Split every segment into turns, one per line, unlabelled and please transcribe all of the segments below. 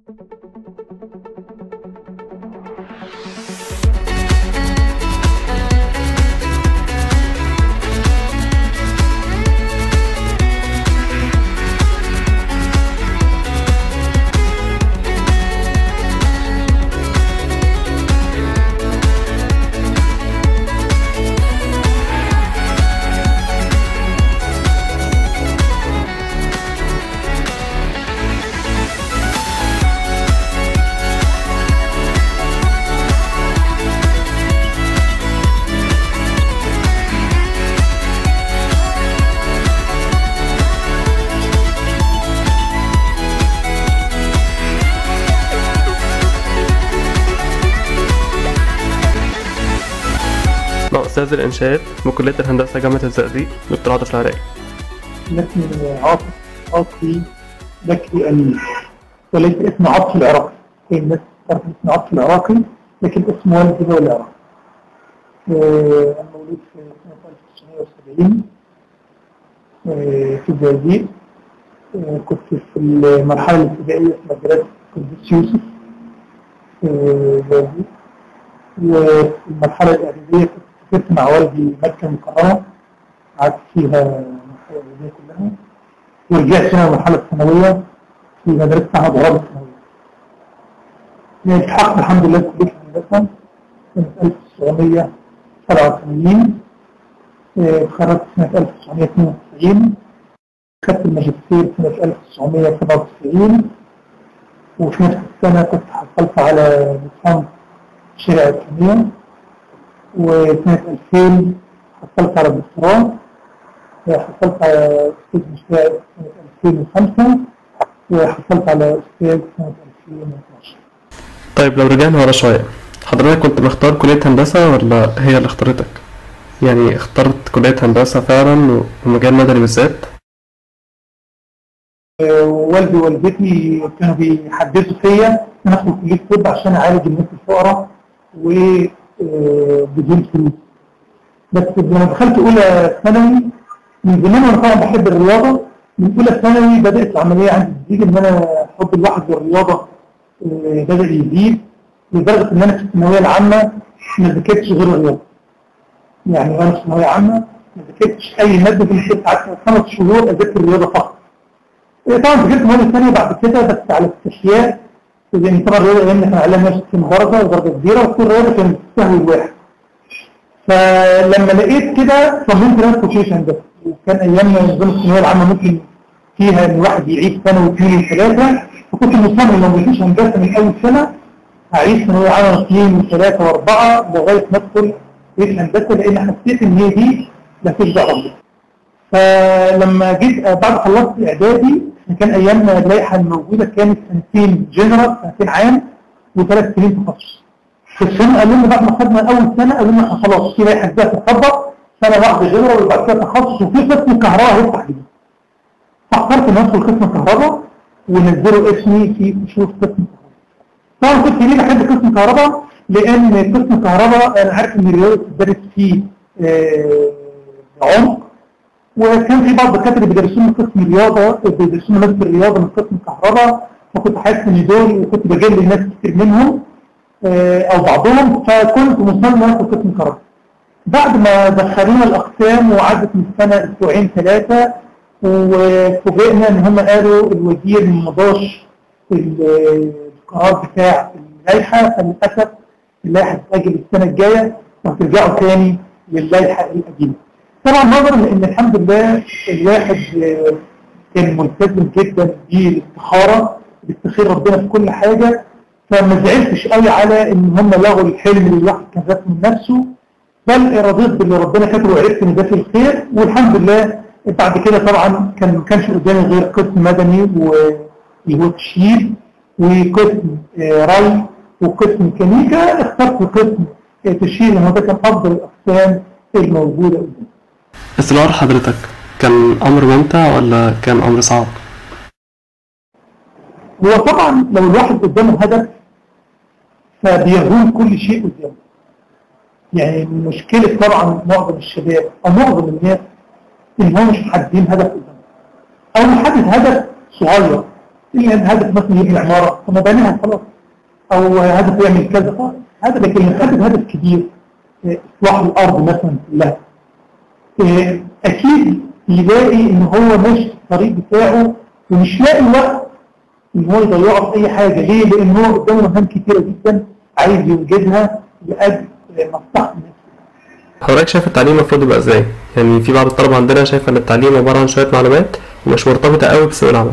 مع أستاذ الإنشاءات بكلية الهندسة جامعة الزقازيق دكتور عاطف العراقي
اسم عاطف عاطفي بكري أمين وليس اسم عاطف العراقي هي الناس تعرف اسم عاطف العراقي لكن اسم والدي هو العراقي آه، أنا مولود في سنة 1970 آه، في الزقازيق آه، كنت في المرحلة الابتدائية في مدرسة قديس يوسف في الزقازيق وفي المرحلة الإعدادية كنت سافرت مع والدي مكة المكرمة قعدت فيها المرحلة الإعدادية كلها ورجعت هنا المرحلة الثانوية في مدرسة أحمد غراب الثانوية. يعني التحقت الحمد لله في كلية الهندسة سنة 1987 آه، اتخرجت سنة 1992 خدت الماجستير سنة 1997 وفي نفس السنة كنت حصلت على ليسانس شريعة الكيمياء وسنة 2000 حصلت على الدكتوراه حصلت على أستاذ مساعد سنة 2005 وحصلت على أستاذ سنة 2012
طيب لو رجعنا ورا شوية حضرتك كنت مختار كلية هندسة ولا هي اللي اختارتك؟ يعني اخترت كلية هندسة فعلا ومجال مدني بالذات؟
والدي ووالدتي كانوا بيحدثوا فيا ان ادخل كليه الطب عشان اعالج الناس الفقراء وبدون فلوس بس لما دخلت اولى ثانوي من زمان وانا طبعا بحب الرياضه من اولى ثانوي بدات العمليه عندي تزيد ان انا حب الواحد بالرياضه آه، بدا يزيد لدرجه ان انا في الثانويه العامه ما ذاكرتش غير الرياضه يعني وانا في الثانويه عامه ما ذاكرتش اي ماده في الست قعدت خمس شهور اذاكر الرياضه فقط إيه طبعا ذاكرت مواد ثانيه بعد كده بس على استحياء لان طبعا الرياضه ايام احنا عليها 160 درجه ودرجه كبيره وكل رياضه كانت تستهوي الواحد فلما لقيت كده صممت ان انا كوتش هندسه وكان ايام نظام الثانويه العامه ممكن فيها ان الواحد يعيد سنه واثنين وثلاثه فكنت مصمم لو ما فيش هندسه من اول سنه هعيد ثانويه عامه اثنين وثلاثه واربعه لغايه ما ادخل كليه الهندسه لان حسيت ان هي دي لا تشبع ربنا فلما جيت بعد خلصت اعدادي كان ايامنا اللائحه الموجوده كانت سنتين جنرال سنتين عام وثلاث سنين تخصص في السنه قالوا لنا بعد ما خدنا اول سنه قالوا لنا خلاص في لائحه جديده تطبق سنه واحده جنرال وبعد كده تخصص وفي قسم كهرباء هيفتح جديد فكرت ان ادخل قسم كهرباء ونزلوا اسمي في شروط قسم كهرباء طبعا كنت ليه بحب قسم كهرباء لان قسم كهرباء انا عارف ان الرياضه بتدرس فيه آه، بعمق وكان في بعض الدكاتره بيدرسوا لنا قسم رياضه بيدرسوا لنا ماده الرياضه من قسم كهرباء فكنت حاسس ان دول وكنت بجيب للناس كتير منهم آه، او بعضهم فكنت مصمم اخد قسم كهرباء بعد ما دخلونا الاقسام وعدت من سنه اسبوعين ثلاثه وفوجئنا ان هم قالوا الوزير ما مضاش القرار بتاع اللائحه فللاسف اللائحه هتتاجل السنه الجايه وهترجعوا تاني للائحه القديمه. طبعا نظرا لان الحمد لله الواحد آه، كان ملتزم جدا بالاستخاره بيستخير ربنا في كل حاجه فما زعلتش قوي على ان هم لغوا الحلم اللي الواحد كان راسمه لنفسه بل رضيت باللي ربنا كاتبه وعرفت ان ده في الخير والحمد لله بعد كده طبعا كان ما كانش قدامي غير قسم مدني واللي هو تشييد وقسم آه، ري وقسم ميكانيكا اخترت قسم آه، تشييد لان هو ده كان افضل الاقسام الموجوده قدامي
استمرار حضرتك كان أمر ممتع ولا كان أمر صعب؟
هو طبعا لو الواحد قدامه هدف فبيهون كل شيء قدامه يعني مشكلة طبعا معظم الشباب أو معظم الناس إن هم مش محددين هدف قدامه أو محدد هدف صغير إيه الهدف مثلا يبني عمارة طب ما بنيها خلاص أو هدف يعمل كذا خلاص هذا لكن يحدد هدف كبير إيه، إصلاح الأرض مثلا كلها إيه، أكيد يلاقي إن هو ماشي في الطريق بتاعه ومش لاقي وقت إن هو يضيعه في أي حاجة ليه؟ لأن هو قدامه مهام كتيرة جدا عايز يوجدها لأجل مصلحة الناس
حضرتك شايف التعليم المفروض يبقى ازاي؟ يعني في بعض الطلبة عندنا شايفة ان التعليم عبارة عن شوية معلومات ومش مرتبطة قوي بسوق العمل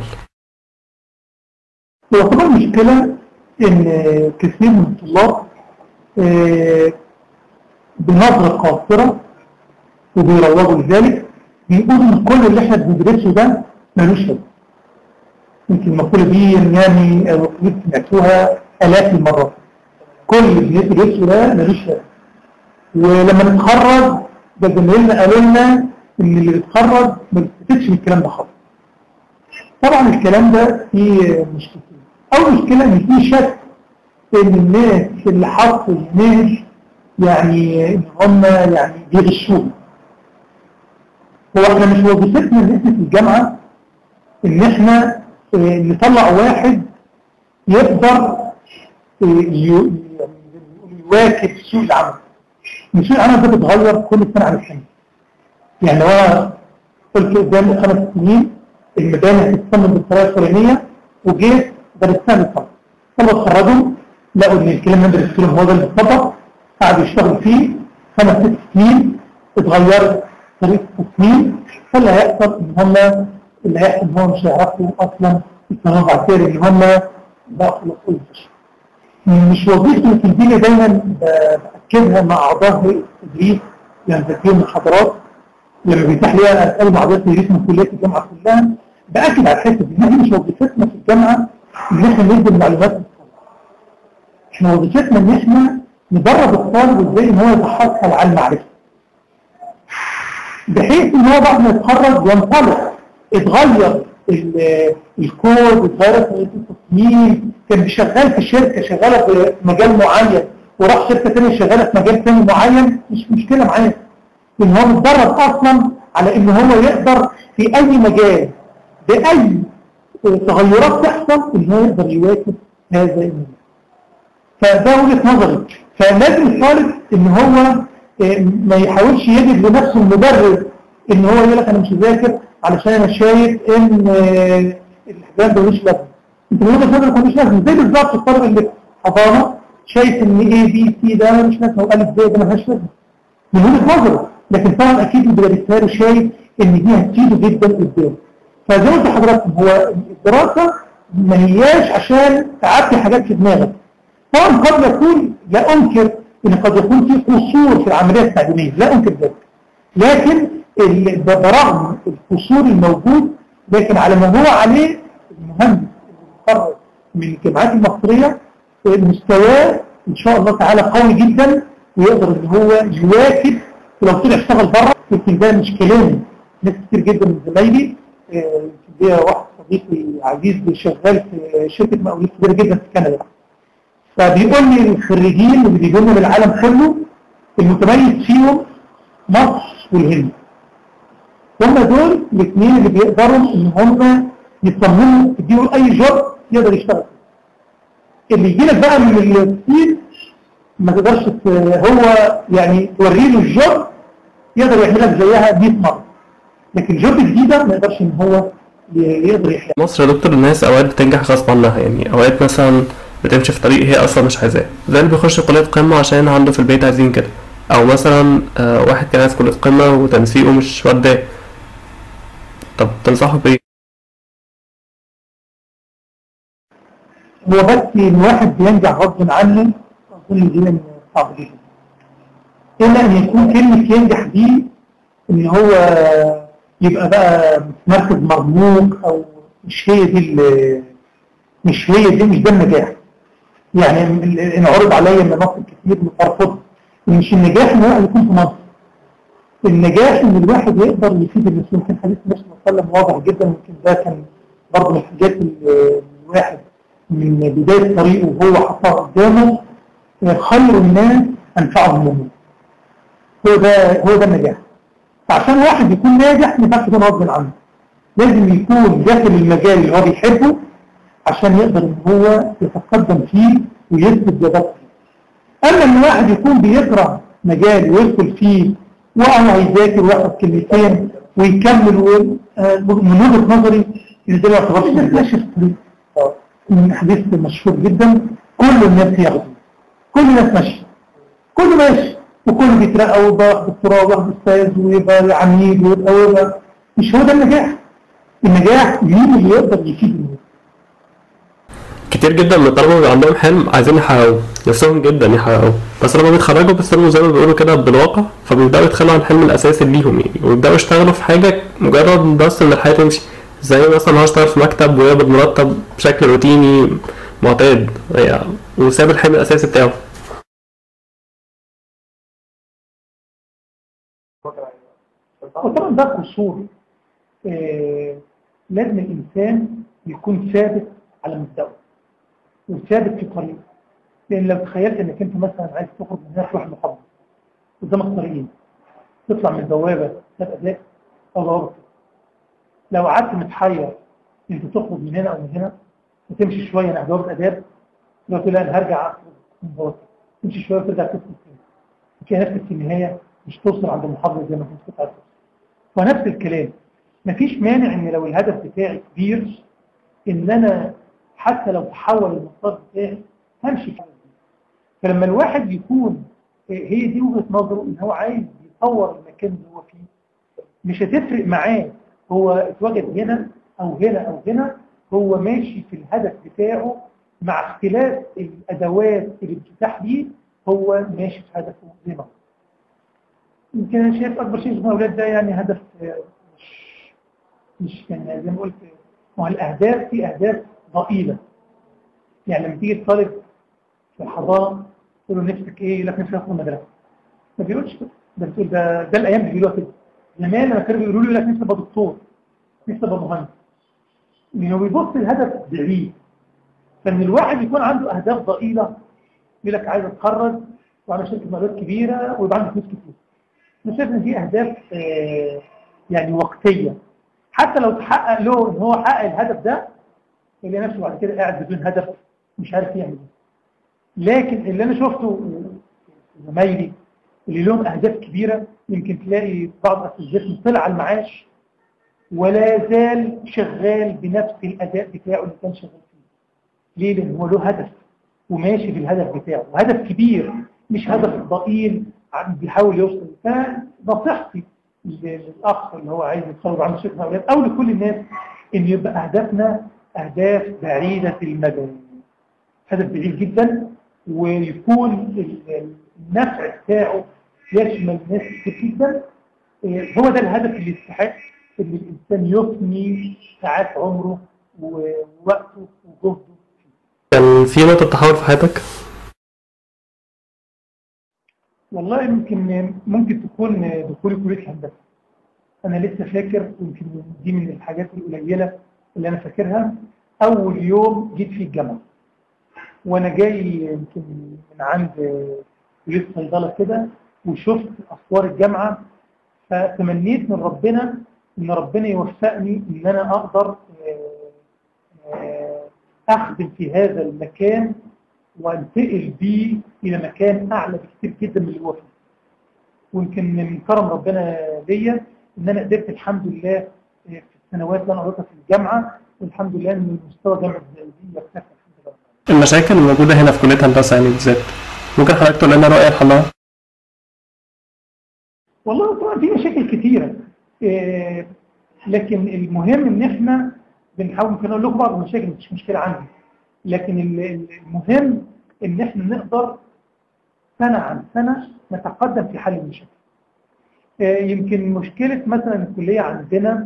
هو طبعا مشكلة إن كثير من الطلاب آه، بنظرة قاصرة وبيروجوا لذلك بيقولوا إن كل اللي احنا بندرسه ده ملوش لازمة. يمكن المقولة دي يعني آه، سمعتوها آلاف المرات. كل اللي بندرسه ده ملوش لازمة. ولما نتخرج ده زمايلنا قالوا لنا إن اللي بيتخرج ما بيستفدش من الكلام ده خالص. طبعا الكلام ده فيه مشكلتين. أول مشكلة إن في شك إن الناس اللي حطوا الناس يعني إن هم يعني بيغشوهم. هو احنا مش وظيفتنا ان احنا في الجامعة ان احنا اه نطلع واحد يقدر اه ي- يعني يواكب سوق العمل سوق العمل ده بيتغير كل سنة عن الثانية يعني لو انا قلت قدامي خمس سنين المباني هتتصمم بالطريقة الفلانية وجيت درستها للطلبة الطلبة اتخرجوا لقوا ان الكلام اللي درست لهم هو ده اللي اتطبق قعدوا يشتغلوا فيه خمس ست سنين اتغيرت طريقة التصميم فاللي هيحصل ان هم اللي هيحصل ان هم مش هيعرفوا اصلا يتصرفوا بعد كده ان هم بقوا خلاص الفشل مش وظيفتي في الدنيا دايما ب- باكدها مع اعضاء هيئه التدريس يعني بديهم محاضرات لما بيتاح لي اسال مع اعضاء التدريس من كليات الجامعه كلها باكد على الحته دي إن مش وظيفتنا في الجامعه ان احنا ندي المعلومات للطلبه احنا وظيفتنا ان احنا ندرب الطالب ازاي ان هو يتحصل على المعرفه بحيث ان هو بعد ما يتخرج ينطلق اتغير ال- الكود اتغيرت طريقه التصميم كان شغال في شركه شغاله في مجال معين وراح شركه ثانيه شغاله في مجال ثاني معين مش مشكله معاه ان هو متدرب اصلا على ان هو يقدر في اي مجال باي تغيرات تحصل ان هو يقدر يواكب هذا المجال فده وجهه نظري فلازم الطالب ان هو آه، ما يحاولش يجد لنفسه المبرر ان هو يقول لك انا مش مذاكر علشان انا شايف ان آه، الحجاب ده مش لازم انت من وجهه نظرك هو مش لازم زي بالظبط الطالب اللي في حضانه شايف ان اي بي سي ده مش لازم والف ب ده ملهاش لازمه من وجهه نظره لكن طبعا اكيد اللي بيدرسها له شايف ان دي هتفيده جدا قدام فزي ما قلت لحضراتكم هو الدراسه ما هياش عشان تعدي حاجات في دماغك طبعا قد يكون لا انكر ان قد يكون في قصور في العمليه التعليميه لا انكر ذلك لكن ال- ب- برغم القصور الموجود لكن على ما هو عليه المهندس اللي متخرج من الجامعات المصريه مستواه ان شاء الله تعالى قوي جدا ويقدر ان هو يواكب ولو طلع اشتغل بره يمكن ده مش كلامي ناس كتير جدا من زمايلي آه، يمكن ليا واحد صديقي عزيز شغال في شركه مقاولات كبيره جدا في كندا فبيقول لي الخريجين اللي بيجوا لنا من العالم كله المتميز فيهم مصر والهند هم دول الاثنين اللي بيقدروا ان هم يصمموا يديله اي جوب يقدر يشتغل فيه. اللي يجي لك بقى من الصين ما تقدرش ت- هو يعني توري له الجوب يقدر يعمل لك زيها 100 مره لكن جوب جديده ما يقدرش ان هو ي- يقدر يحلها
مصر يا دكتور الناس اوقات بتنجح غصب عنها يعني اوقات مثلا بتمشي في طريق هي اصلا مش عايزاه زي اللي بيخش كلية قمة عشان عنده في البيت عايزين كده او مثلا آه، واحد كان عايز كلية قمة وتنسيقه مش وداه طب تنصحه بايه؟
هو بس ان واحد بينجح غصب عنه اظن دي من صعب جدا الا ان يكون كلمه ينجح دي ان هو يبقى بقى مركز مرموق او مش هي دي ال- مش هي دي مش ده النجاح يعني ال- ان عرض عليا مناصب كتير برفض مش النجاح ان هو يكون في مصر النجاح ان الواحد يقدر يفيد الناس يمكن حديث النبي صلى الله عليه وسلم واضح جدا يمكن ده كان برضه من الحاجات اللي الواحد من بداية طريقه وهو حطها قدامه خير الناس أنفعهم للناس هو ده هو ده النجاح فعشان واحد يكون ناجح ما ينفعش يكون غصب عنه لازم يكون داخل المجال اللي هو بيحبه عشان يقدر ان هو يتقدم فيه ويثبت جدارته اما ان واحد يكون بيكره مجال ويدخل فيه وهو هيذاكر وياخد كلمتين ويكمل ويقول آه، من وجهه نظري ان ده ما يعتبرش ماشي في الطريق من حديث مشهور جدا كل الناس ياخده كل الناس ماشيه كله ماشي وكله بيترقى ويبقى دكتوراه وياخد استاذ ويبقى عميد ويبقى ويبقى مش هو ده النجاح النجاح مين اللي يقدر يفيد الناس
كتير جدا من الطلبة بيبقى عندهم حلم عايزين يحققوه نفسهم جدا يحققوه بس لما بيتخرجوا بيستلموا زي ما بيقولوا كده بالواقع فبيبدأوا يتخلوا عن الحلم الأساسي ليهم يعني ويبدأوا يشتغلوا في حاجة مجرد بس إن الحياة تمشي زي مثلا هو اشتغل في مكتب ويقبض مرتب بشكل روتيني معتاد يعني وساب الحلم الأساسي بتاعه
وطبعا ده قصور آه لازم الإنسان يكون ثابت على مبدأه وثابت في طريقه لأن لو تخيلت إنك أنت مثلا عايز تخرج من هنا تروح المحافظة قدامك طريقين تطلع من البوابة تبقى أداء أو بوابة لو قعدت متحير أنت تخرج من هنا أو من هنا وتمشي شوية ناحية بوابة آداب لو تقول أنا هرجع أخرج من بوابة تمشي شوية وترجع تدخل تاني تلاقي نفسك في النهاية مش توصل عند المحافظة زي ما كنت كنت عايز توصل ونفس الكلام مفيش مانع ان لو الهدف بتاعي كبير ان انا حتى لو تحول المسار بتاعي همشي كده فلما الواحد يكون هي دي وجهة نظره ان هو عايز يطور المكان اللي هو فيه مش هتفرق معاه هو اتوجد هنا او هنا او هنا هو ماشي في الهدف بتاعه مع اختلاف الادوات اللي بتتاح ليه هو ماشي في هدفه زي ما هو يمكن انا شايف اكبر شيء في الاولاد ده يعني هدف مش مش يعني زي ما قلت ما هو الاهداف في اهداف ضئيله يعني لما تيجي الطالب في الحضانه تقول له نفسك ايه يقول لك نفسي ادخل مدرسه ما بيقولش كده ده بتقول ده ده الايام دي بيقولوها كده زمان لما كانوا بيقولوا له يقول لك نفسي ابقى دكتور نفسي ابقى مهندس يعني هو بيبص الهدف بعيد فان الواحد يكون عنده اهداف ضئيله يقول لك عايز اتخرج واعمل شركه مقاولات كبيره ويبقى عندي فلوس كتير انا شايف ان دي اهداف آه يعني وقتيه حتى لو تحقق له ان هو حقق الهدف ده يلاقي نفسه بعد كده قاعد بدون هدف مش عارف يعمل ايه لكن اللي انا شفته زمايلي اللي لهم اهداف كبيره يمكن تلاقي بعض اساتذتهم طلع على المعاش ولا زال شغال بنفس الاداء بتاعه اللي كان شغال فيه ليه لان هو له هدف وماشي في الهدف بتاعه وهدف كبير مش هدف ضئيل بيحاول يوصل فنصيحتي للأخ اللي هو عايز يتخرج عنده شركة أولاد أو لكل الناس إن يبقى أهدافنا أهداف بعيدة المدى هدف بعيد جدا ويكون النفع بتاعه يشمل ناس كتير جدا هو ده الهدف اللي يستحق إن الإنسان يفني ساعات عمره ووقته وجهده
كان في نقطة تحول في حياتك؟
والله يمكن ممكن تكون دخولي كلية الهندسة أنا لسه فاكر يمكن دي من الحاجات القليلة اللي أنا فاكرها أول يوم جيت فيه الجامعة وأنا جاي يمكن من عند كلية الصيدلة كده وشفت أسوار الجامعة فتمنيت من ربنا إن ربنا يوفقني إن أنا أقدر أخدم في هذا المكان وانتقل بيه إلى مكان أعلى بكتير جدا من اللي هو فيه ويمكن من كرم ربنا ليا إن أنا قدرت الحمد لله في السنوات اللي أنا قضيتها في الجامعة والحمد لله إن مستوى جامعة الزقازيق يرتفع الحمد لله
المشاكل الموجودة هنا في كلية هندسة يعني بالذات ممكن حضرتك تقول لنا رأيك حلها؟
والله طبعا في مشاكل كتيرة إيه لكن المهم إن إحنا بنحاول ممكن أقول لكم بعض المشاكل مش مشكلة عندي لكن المهم ان احنا نقدر سنة عن سنة نتقدم في حل المشاكل يمكن مشكلة مثلا الكلية عندنا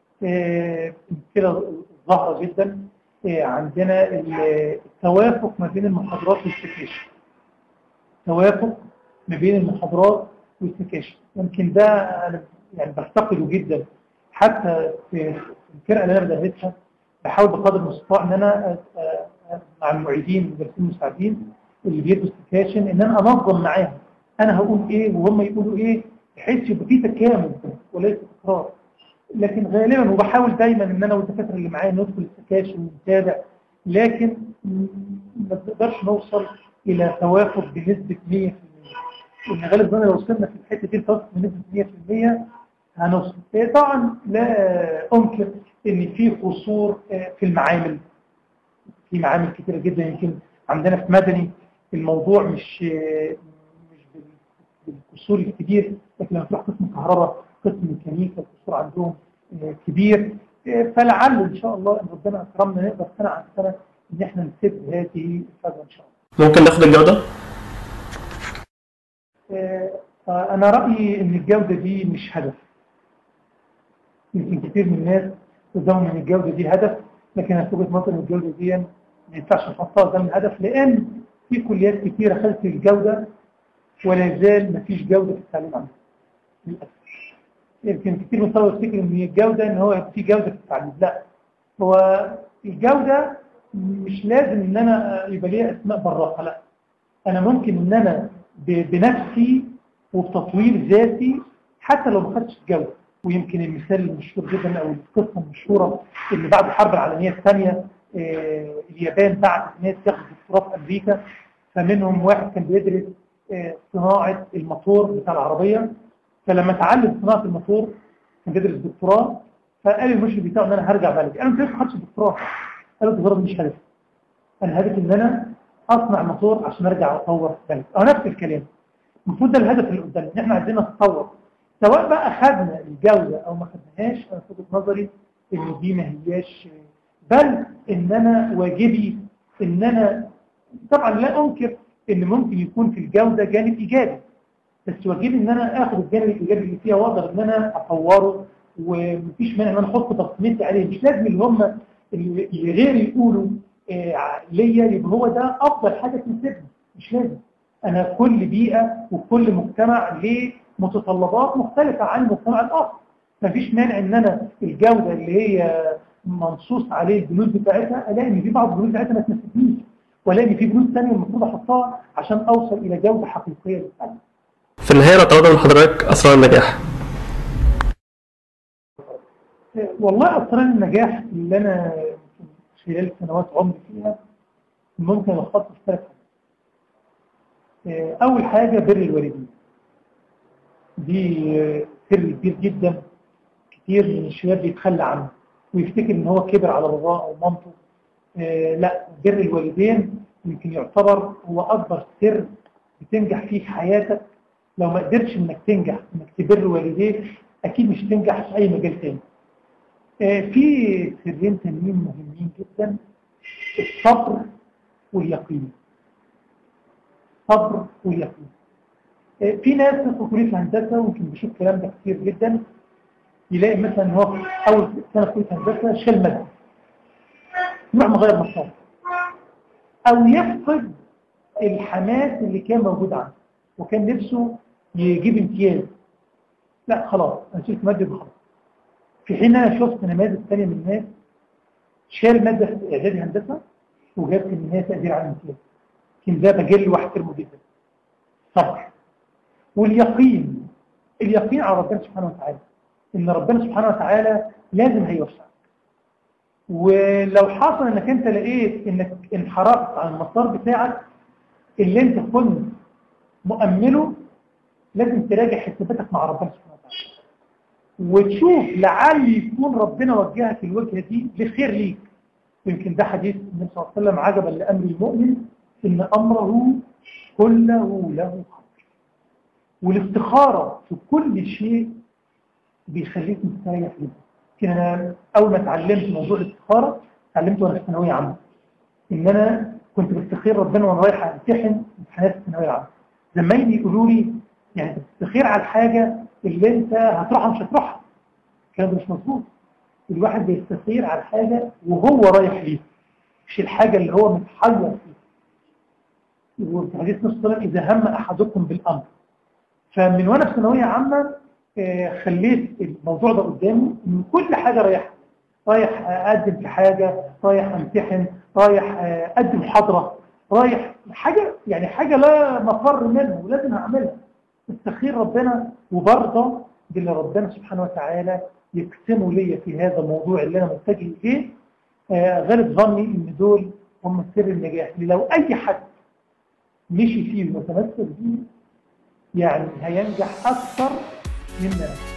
مشكلة ظاهرة جدا عندنا التوافق ما بين المحاضرات والسكاشن توافق ما بين المحاضرات والسكاشن يمكن ده أنا يعني بفتقده جدا حتى في الفرقة اللي أنا بدرسها بحاول بقدر المستطاع ان انا مع المعيدين المدرسين المساعدين اللي بيدوا سكاشن ان انا انظم معاهم انا هقول ايه وهم يقولوا ايه بحيث يبقى في تكامل وليس تكرار لكن غالبا وبحاول دايما ان انا والدكاتره اللي معايا ندخل السكاشن ونتابع لكن ما بنقدرش نوصل الى توافق بنسبه 100% وان غالبا لو وصلنا في الحته دي لتوافق بنسبه 100% هنوصل طبعا لا انكر ان في قصور في المعامل في معامل كتيره جدا يمكن عندنا في مدني الموضوع مش مش بالقصور الكبير لكن لما تروح قسم كهرباء قسم ميكانيكا القصور عندهم كبير فلعل ان شاء الله ان ربنا اكرمنا نقدر سنه عن سنه ان احنا نسد هذه الفجوه ان شاء الله.
ممكن ناخد الجوده؟
انا رايي ان الجوده دي مش هدف. يمكن كتير من الناس قدامهم ان الجوده دي هدف لكن انا في وجهه نظري الجوده دي ما ينفعش نحطها قدام الهدف لان في كليات كتيره خدت الجوده ولا يزال ما فيش جوده في التعليم عندنا. للاسف. يمكن كتير من الطلبه يفتكر ان الجوده ان هو في جوده في التعليم لا هو الجوده مش لازم ان انا يبقى ليها اسماء براقه لا انا ممكن ان انا بنفسي وبتطوير ذاتي حتى لو ما خدتش الجوده ويمكن المثال المشهور جدا او القصه المشهوره اللي بعد الحرب العالميه الثانيه اليابان بعتت ناس ياخدوا دكتوراه في امريكا فمنهم واحد كان بيدرس صناعه الموتور بتاع العربيه فلما اتعلم صناعه الموتور كان بيدرس دكتوراه فقال المشرف بتاعه ان انا هرجع بلدي انا ما خدتش دكتوراه قال الدكتوراه مش هدف انا هدفي ان انا اصنع موتور عشان ارجع اطور بلدي او نفس الكلام المفروض ده الهدف اللي قدامنا ان احنا عايزين نتطور سواء بقى خدنا الجوده او ما خدناهاش انا في وجهه نظري ان دي ما هياش بل ان انا واجبي ان انا طبعا لا انكر ان ممكن يكون في الجوده جانب ايجابي بس واجبي ان انا اخد الجانب الايجابي اللي فيها واقدر ان انا اطوره ومفيش مانع ان انا احط تصميماتي عليه مش لازم اللي هم اللي غيري يقولوا آه ليا يبقى هو ده افضل حاجه تناسبني مش لازم انا كل بيئه وكل مجتمع ليه متطلبات مختلفه عن المجتمع الاخر مفيش مانع ان انا الجوده اللي هي منصوص عليه البنود بتاعتها الاقي ان في بعض البنود بتاعتها ما تناسبنيش والاقي ان في بنود ثانيه المفروض احطها عشان اوصل الى جوده حقيقيه للتعليم
في النهاية نتواضع من حضرتك أسرار النجاح
والله أسرار النجاح اللي أنا خلال سنوات عمري فيها ممكن ألخصها في ثلاث حاجات أول حاجة بر الوالدين دي سر كبير جدا كتير من الشباب بيتخلى عنه ويفتكر إن هو كبر على باباه أو مامته لا بر الوالدين يمكن يعتبر هو أكبر سر بتنجح فيه في حياتك لو ما قدرتش انك تنجح انك تبر والديك اكيد مش تنجح في اي مجال تاني آه في سرين تانيين مهمين جدا الصبر واليقين صبر واليقين آه في ناس في كليه الهندسه ويمكن بشوف الكلام ده كتير جدا يلاقي مثلا ان هو في اول سنه في كليه الهندسه شال ماده يروح مغير مسار او يفقد الحماس اللي كان موجود عنده وكان نفسه يجيب امتياز لا خلاص انا شلت ماده خلاص في حين انا شفت نماذج ثانيه من الناس شال ماده في اعدادي هندسه وجاب في النهايه تقدير على الامتياز كان ده بجل واحترمه جدا صبر واليقين اليقين على ربنا سبحانه وتعالى ان ربنا سبحانه وتعالى لازم هيوفقك ولو حصل انك انت لقيت انك انحرفت عن المسار بتاعك اللي انت كنت مؤمله لازم تراجع حساباتك مع ربنا سبحانه وتعالى وتشوف لعل يكون ربنا وجهك الوجهه دي لخير ليك يمكن ده حديث النبي صلى الله عليه وسلم عجبا لامر المؤمن ان امره كله له خير والاستخاره في كل شيء بيخليك مستريح جدا يمكن انا اول ما اتعلمت موضوع الاستخاره اتعلمته وانا في ثانويه عامه ان انا كنت بستخير ربنا وانا رايح امتحن امتحانات الثانويه العامه زمايلي يقولوا لي يعني بتستخير على الحاجه اللي انت هتروحها مش هتروحها الكلام ده مش مظبوط الواحد بيستخير على الحاجه وهو رايح ليها مش الحاجه اللي هو متحير فيها وفي حديث نص الصلاه اذا هم احدكم بالامر فمن وانا في ثانويه عامه آه خليت الموضوع ده قدامي من كل حاجه رايحها رايح اقدم في حاجه رايح امتحن رايح اقدم محاضره رايح حاجه يعني حاجه لا مفر منها ولازم اعملها استخير ربنا وبرضه باللي ربنا سبحانه وتعالى يقسمه ليا في هذا الموضوع اللي انا متجه اليه آه، غلط ظني ان دول هم سر النجاح لو اي حد مشي فيه وتمسك بيه يعني هينجح اكثر منا